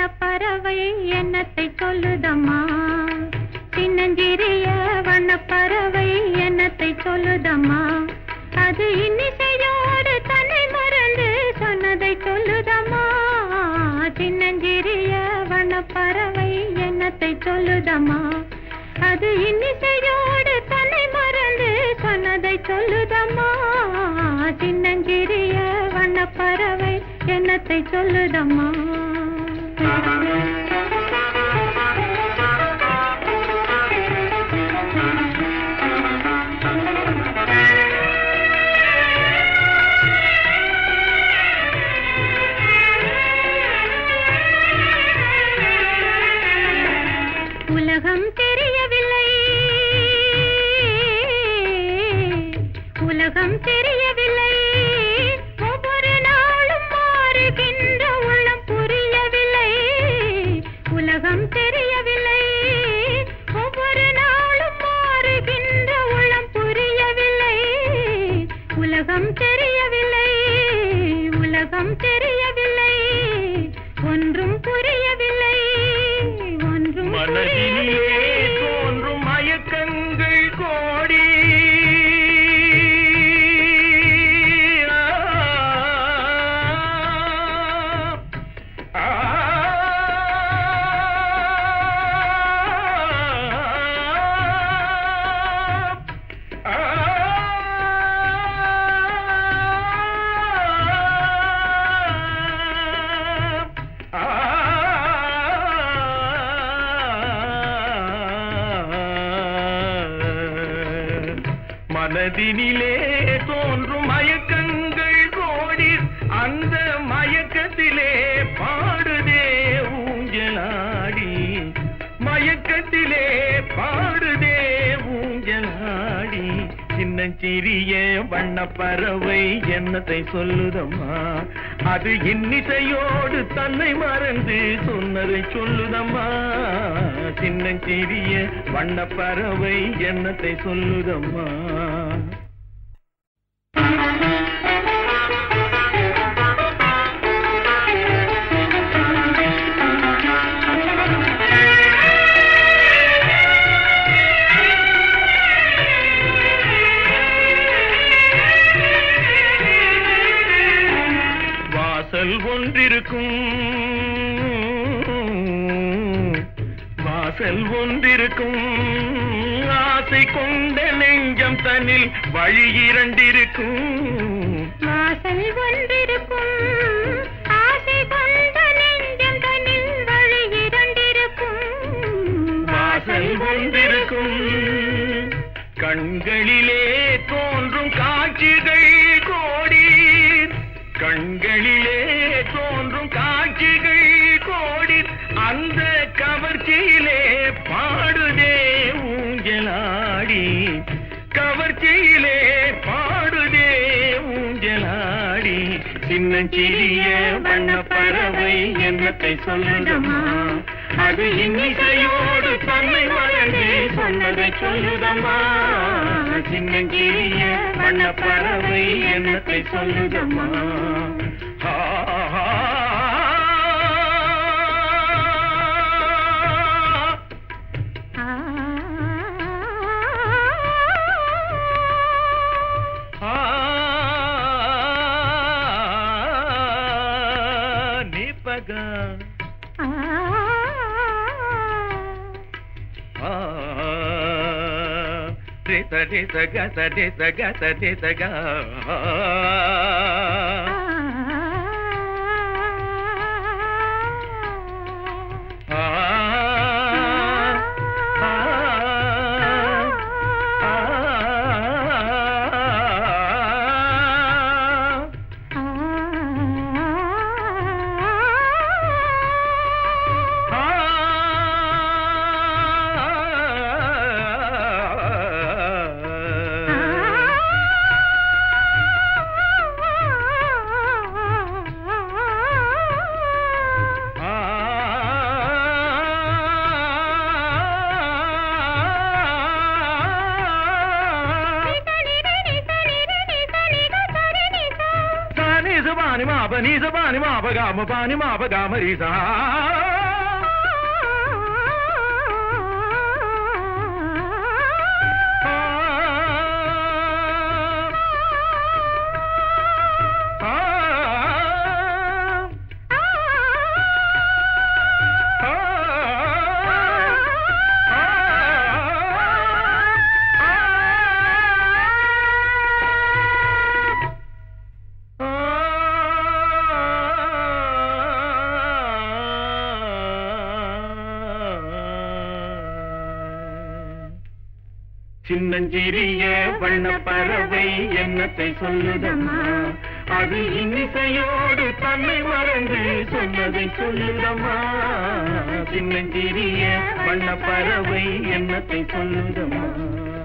வண்ணப்பறவை எண்ணத்தை சொல்லுதம்மா சின்னஞ்சிறிய வண்ணப்பறவை எண்ணத்தை சொல்லுதம்மா அது இன்னிசையோடு தன்னை மறந்து சொன்னதை சொல்லுதம்மா சின்னஞ்சிறிய வண்ணப்பறவை எண்ணத்தை சொல்லுதம்மா அது இன்னிசையோடு தன்னை மறந்து சொன்னதை சொல்லுதம்மா சின்னஞ்சிறிய வண்ணப்பறவை எண்ணத்தை சொல்லுதம்மா உலகம் தெரியவில்லை உலகம் தெரியவில்லை ஒவ்வொரு நாளும் மாறுகின்ற உள்ளம் புரியவில்லை உலகம் தெரியவில்லை ஒவ்வொரு நாளும் மாறுகின்ற உள்ளம் புரியவில்லை உலகம் தெரியவில்லை உலகம் தெரியவில்லை ஒன்றும் புரியவில்லை ஒன்றும் மனதினிலே புரியவில்லை. தோன்றும் மயக்கங்கள் கோடி ஆ, ஆ, ஆ, மனதினிலே தோன்றும் மயக்கங்கள் கோடி அந்த மயக்கத்திலே பாடுதே ஊஞ்சலாடி மயக்கத்திலே பாடுதே ஊஞ்சலாடி சின்னஞ்சிறிய வண்ணப்பறவை என்னத்தை சொல்லுதம்மா அது இன்னிசையோடு தன்னை மறந்து சொன்னதை சொல்லுதம்மா சின்னஞ்சிறிய வண்ணப்பறவை என்னத்தை சொல்லுதம்மா வாசல் ஒன்றிருக்கும் வாசல் ஒன்றிருக்கும் ஆசை கொண்ட நெஞ்சம் தன்னில் வழி இரண்டிருக்கும் வாசல் ஒன்றிருக்கும் ஆசை கொண்ட நெஞ்சம் தன்னில் வழி இரண்டிருக்கும் வாசல் ஒன்றிருக்கும் கண்களிலே தோன்றும் காட்சிகள் கோடி கண்களிலே தோன்றும் காட்சிகள் கோடி அந்த கவர்ச்சியிலே பாடுதே ஊஞ்சலாடி கவர்ச்சியிலே பாடுதே ஊஞ்சலாடி சின்னஞ்சிறிய வண்ணப்பறவை என்னத்தை சொல்லுதம்மா அது இன்னிசையோடு தன்னை மறந்து சொன்னதை சொல்லுதம்மா சின்னஞ்சிறிய வண்ணப்பறவை என்னத்தை சொல்லுதம்மா ஆ, ஆ, ஆ. ஆ ஆ, நிபக ஆ ஆ, ரித ரித கத ரித கத ரித க ஆ. ஆ, ஆ, ஆ, పాని మా పని స పాని మా ప గా మ పాని మా ప గా మ రి సా சின்னஞ்சிறிய வண்ண பறவை என்னத்தை சொல்லுதம்மா அது இன்னிசையோடு தன்னை மறந்து சொன்னதை சொல்லுதம்மா சின்னஞ்சிறிய வண்ண பறவை என்னத்தை சொல்லுதம்மா